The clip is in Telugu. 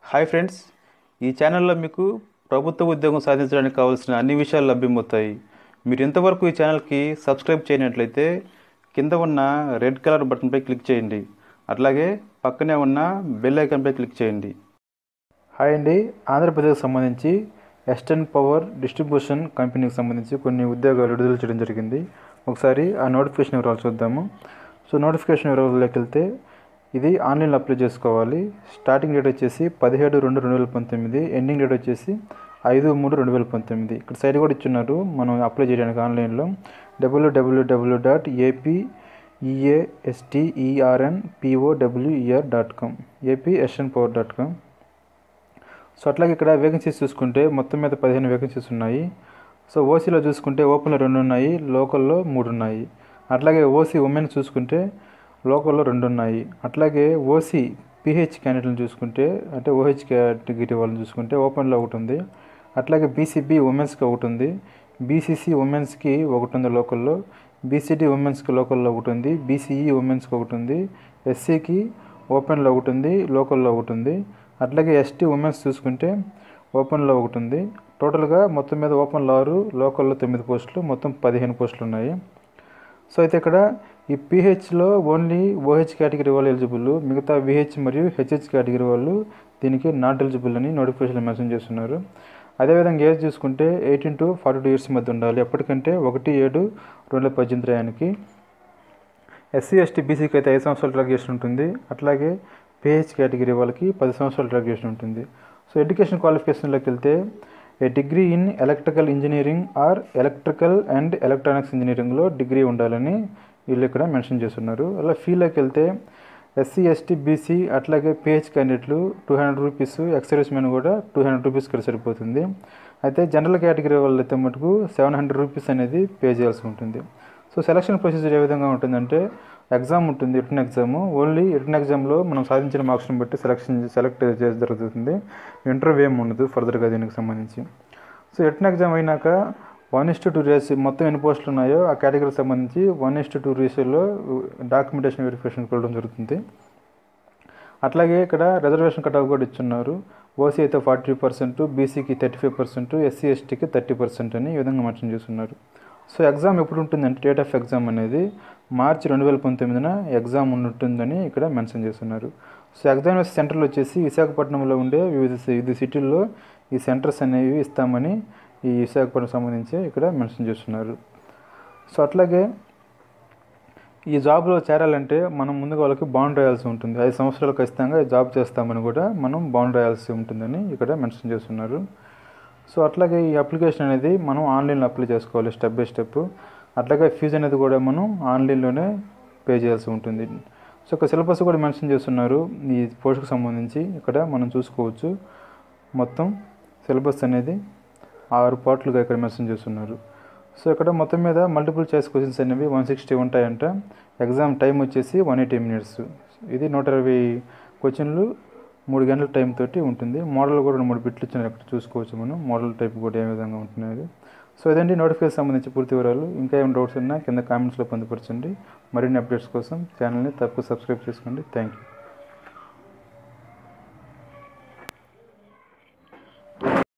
హాయ్ ఫ్రెండ్స్ ఈ ఛానల్లో మీకు ప్రభుత్వ ఉద్యోగం సాధించడానికి కావాల్సిన అన్ని విషయాలు లభ్యమవుతాయి మీరు ఇంతవరకు ఈ ఛానల్కి సబ్స్క్రైబ్ చేయనట్లయితే కింద ఉన్న రెడ్ కలర్ బటన్పై క్లిక్ చేయండి అట్లాగే పక్కనే ఉన్న బెల్ ఐకాన్పై క్లిక్ చేయండి హాయ్ అండి ఆంధ్రప్రదేశ్కి సంబంధించి ఎస్టర్న్ పవర్ డిస్ట్రిబ్యూషన్ కంపెనీకి సంబంధించి కొన్ని ఉద్యోగాలు విడుదల చేయడం జరిగింది ఒకసారి ఆ నోటిఫికేషన్ వివరాలు చూద్దాము సో నోటిఫికేషన్ వివరాల్లోకి వెళ్తే ఇది ఆన్లైన్లో అప్లై చేసుకోవాలి స్టార్టింగ్ డేట్ వచ్చేసి పదిహేడు రెండు రెండు వేల పంతొమ్మిది ఎండింగ్ డేట్ వచ్చేసి ఐదు మూడు రెండు వేల పంతొమ్మిది ఇక్కడ సైట్ కూడా ఇచ్చున్నారు మనం అప్లై చేయడానికి ఆన్లైన్లో డబ్ల్యూడబ్ల్యూడబ్ల్యూ dot AP ఈఏఎస్టీఈఆర్ఎన్ పిఓడబ్ల్యూఈఆర్ dot com AP SN power dot com so అట్లాగే ఇక్కడ వేకెన్సీస్ చూసుకుంటే మొత్తం మీద పదిహేను వేకెన్సీస్ ఉన్నాయి సో ఓసీలో చూసుకుంటే ఓపెన్లో రెండు ఉన్నాయి లోకల్లో మూడు ఉన్నాయి అట్లాగే ఓసీ ఉమెన్ చూసుకుంటే లోకల్లో రెండు ఉన్నాయి అట్లాగే ఓసీ పిహెచ్ క్యాండిడేట్లను చూసుకుంటే అంటే ఓహెచ్ కేటగిరీ వాళ్ళని చూసుకుంటే ఓపెన్లో ఒకటి ఉంది అట్లాగే బీసీబీ ఉమెన్స్కి ఒకటి ఉంది బీసీసీ ఉమెన్స్కి ఒకటి ఉంది లోకల్లో బీసీడీ ఉమెన్స్కి లోకల్లో ఒకటి ఉంది బీసీఈ ఉమెన్స్కి ఒకటి ఉంది ఎస్సీకి ఓపెన్లో ఒకటి ఉంది లోకల్లో ఒకటి ఉంది అట్లాగే ఎస్టీ ఉమెన్స్ చూసుకుంటే ఓపెన్లో ఒకటి ఉంది టోటల్గా మొత్తం మీద ఓపెన్లో ఆరు లోకల్లో తొమ్మిది పోస్టులు మొత్తం పదిహేను పోస్టులు ఉన్నాయి సో అయితే ఇక్కడ ఈ పీహెచ్లో ఓన్లీ ఓహెచ్ కేటగిరీ వాళ్ళు ఎలిజిబుల్ మిగతా విహెచ్ మరియు హెచ్హెచ్ కేటగిరీ వాళ్ళు దీనికి నాట్ ఎలిజిబుల్ అని నోటిఫికేషన్లో మెన్షన్ చేస్తున్నారు అదేవిధంగా ఏజ్ చూసుకుంటే eighteen to forty two years మధ్య ఉండాలి ఎప్పటికంటే ఒకటి ఏడు రెండు వేల పద్దెనిమిది రాయానికి ఎస్సీ ఎస్టీ బీసీకి అయితే ఐదు సంవత్సరాల డ్రాగ్యుయేషన్ ఉంటుంది అట్లాగే పిహెచ్ కేటగిరీ వాళ్ళకి పది సంవత్సరాల డ్రాగ్యుయేషన్ ఉంటుంది సో ఎడ్యుకేషన్ క్వాలిఫికేషన్లోకి వెళ్తే a degree in electrical engineering or electrical and electronics ఇంజనీరింగ్లో డిగ్రీ ఉండాలని వీళ్ళు ఇక్కడ మెన్షన్ చేస్తున్నారు అలా ఫీలోకి వెళ్తే ఎస్సీ ఎస్టీ బీసీ అట్లాగే పిహెచ్ క్యాండిడేట్లు two hundred rupees ex service men కూడా టూ హండ్రెడ్ రూపీస్ ఇక్కడ సరిపోతుంది అయితే జనరల్ కేటగిరీ వాళ్ళు అయితే మటుకు సెవెన్ హండ్రెడ్ రూపీస్ అనేది పే చేయాల్సి ఉంటుంది సో సెలక్షన్ ప్రొసీజర్ ఏ విధంగా ఉంటుందంటే ఎగ్జామ్ ఉంటుంది రిటర్న్ ఎగ్జామ్ ఓన్లీ రిటర్న్ ఎగ్జామ్లో మనం సాధించిన మార్క్స్ని బట్టి సెలక్షన్ సెలెక్ట్ చేసి జరుగుతుంది ఇంటర్వ్యూ ఏమి ఉండదు ఫర్దర్గా దీనికి సంబంధించి సో రిటర్న్ ఎగ్జామ్ అయినాక one is to two race మొత్తం ఎన్ని పోస్టులు ఉన్నాయో ఆ కేటగిరీకి సంబంధించి వన్ ఇస్ టు టూ రేషియోలో డాక్యుమెంటేషన్ వెరిఫికేషన్ వెళ్ళడం జరుగుతుంది అట్లాగే ఇక్కడ రిజర్వేషన్ కట్ ఆఫ్ కూడా ఇచ్చున్నారు ఓసీ అయితే ఫార్టీ పర్సెంట్ బీసీకి థర్టీ ఫైవ్ పర్సెంట్ ఎస్సీ ఎస్టీకి థర్టీ పర్సెంట్ అని ఈ విధంగా మెన్షన్ చేస్తున్నారు సో ఎగ్జామ్ ఎప్పుడు ఉంటుందంటే డేట్ ఆఫ్ ఎగ్జామ్ అనేది మార్చి రెండు వేల పంతొమ్మిదిన ఎగ్జామ్ ఉంటుందని ఇక్కడ మెన్షన్ చేస్తున్నారు సో ఎగ్జామ్ సెంటర్లు వచ్చేసి విశాఖపట్నంలో ఉండే వివిధ వివిధ సిటీల్లో ఈ సెంటర్స్ అనేవి ఇస్తామని ఈ విశాఖపట్నం సంబంధించి ఇక్కడ మెన్షన్ చేస్తున్నారు సో అట్లాగే ఈ జాబ్లో చేరాలంటే మనం ముందుగా వాళ్ళకి బాండ్ రాయాల్సి ఉంటుంది ఐదు సంవత్సరాలు ఖచ్చితంగా ఈ జాబ్ చేస్తామని కూడా మనం బాండ్ రాయాల్సి ఉంటుందని ఇక్కడ మెన్షన్ చేస్తున్నారు సో అట్లాగే ఈ అప్లికేషన్ అనేది మనం ఆన్లైన్లో అప్లై చేసుకోవాలి స్టెప్ బై స్టెప్ అట్లాగే ఫీజు అనేది కూడా మనం ఆన్లైన్లోనే పే చేయాల్సి ఉంటుంది సో ఒక సిలబస్ కూడా మెన్షన్ చేస్తున్నారు ఈ పోస్ట్కి సంబంధించి ఇక్కడ మనం చూసుకోవచ్చు మొత్తం సిలబస్ అనేది ఆరు పార్ట్లుగా ఇక్కడ మెన్షన్ చేస్తున్నారు సో ఇక్కడ మొత్తం మీద మల్టిపుల్ చాయిస్ క్వశ్చన్స్ అనేవి వన్ సిక్స్టీ ఉంటాయంట ఎగ్జామ్ టైం వచ్చేసి వన్ ఎయిటీ మినిట్స్ ఇది నూట ఇరవై క్వశ్చన్లు మూడు గంటల టైం తోటి ఉంటుంది మోడల్ కూడా రెండు మూడు బిట్లు ఇచ్చిన ఇక్కడ చూసుకోవచ్చు మనం మోడల్ టైప్ కూడా ఏ విధంగా ఉంటున్నది సో ఇదండి నోటిఫికేషన్ సంబంధించి పూర్తి వివరాలు ఇంకా ఏమైనా డౌట్స్ ఉన్నా కింద కామెంట్స్లో పొందుపరచండి మరిన్ని అప్డేట్స్ కోసం ఛానల్ని తప్పక సబ్స్క్రైబ్ చేసుకోండి థ్యాంక్ యూ